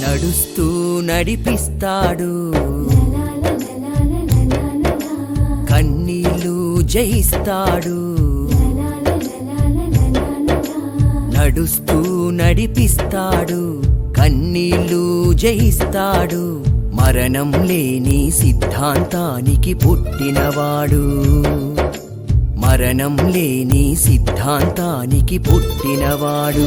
నడుస్తూ నడిపిస్తాడు కన్నీళ్ళు జయిస్తాడు నడుస్తూ నడిపిస్తాడు కన్నీళ్ళు జయిస్తాడు మరణం లేని సిద్ధాంతానికి పుట్టినవాడు మరణం లేని సిద్ధాంతానికి పుట్టినవాడు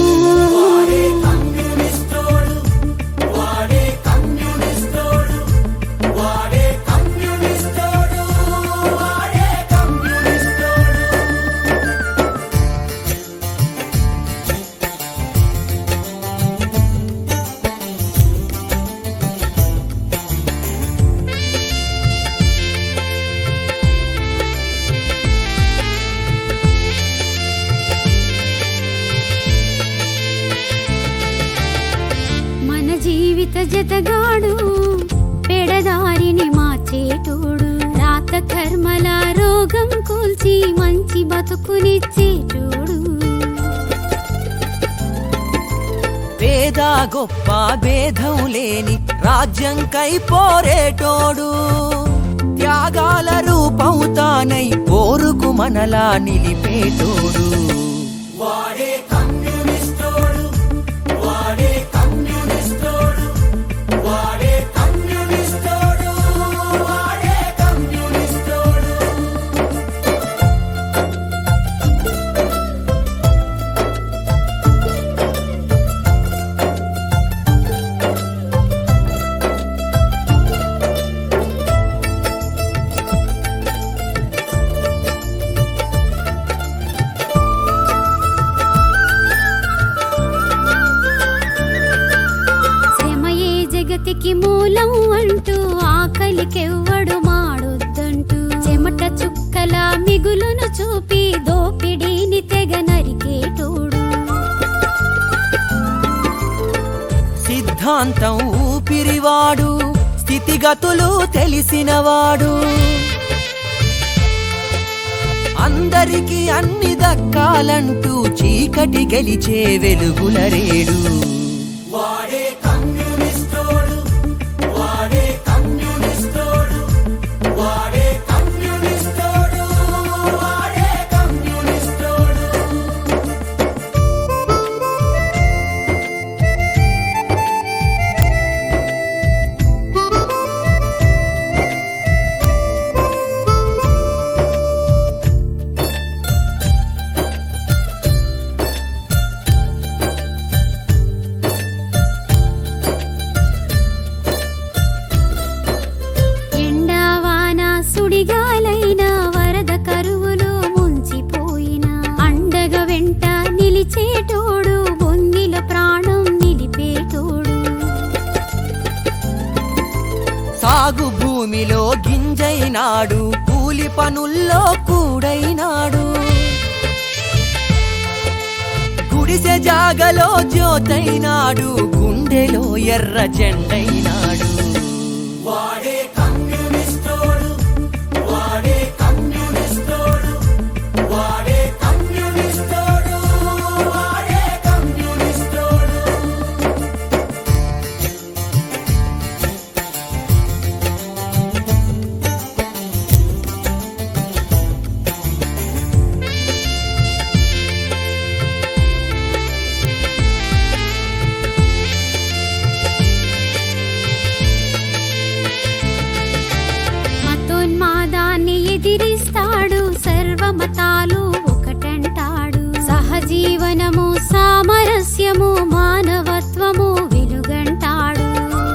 మన జీవిత జతగాడు పెడదారిని మార్చేటోడు రాత కర్మల రోగం కూల్చి మంచి బతుకునిచ్చేటోడు పేద గొప్ప భేదం లేని రాజ్యంకై పోరేటోడు త్యాగాల రూపం తానై పోరుకు మనలా నిలిపేటోడు శ్రమయే జగతికి మూలం అంటూ ఆకలికెవ్వడు మాడొద్దంటూ చెమట చుక్కల మిగులును చూపి దోపిడీని తెగ నరికేటోడు సిద్ధాంతం ఊపిరివాడు స్థితిగతులు తెలిసినవాడు అందరికీ అన్ని దక్కాలంటూ చీకటి గెలిచే వెలుగుల రేడు ఎండావాన సుడిగాలైన వరద కరువులో ముంచిపోయిన అండగ వెంట నిలిచేటోడు బొందిల ప్రాణం నిలిపేటోడు సాగు భూమిలో గింజైనాడు కూలి పనుల్లో కూడైనాడు గుడిసె జాగలో జ్యోతైనాడు గుండెలో ఎర్ర జెండైనాడు మతోన్మాదాన్ని ఎదిరిస్తాడు సర్వమతాలు ఒకటంటాడు సహజీవనము సామరస్యము మానవత్వము వెలుగంటాడు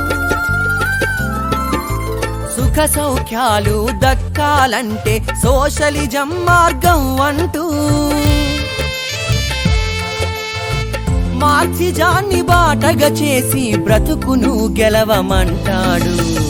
సుఖ సౌఖ్యాలు దక్కాలంటే సోషలిజం మార్గం అంటూ మార్క్సిజాన్ని బాటగా చేసి బ్రతుకును గెలవమంటాడు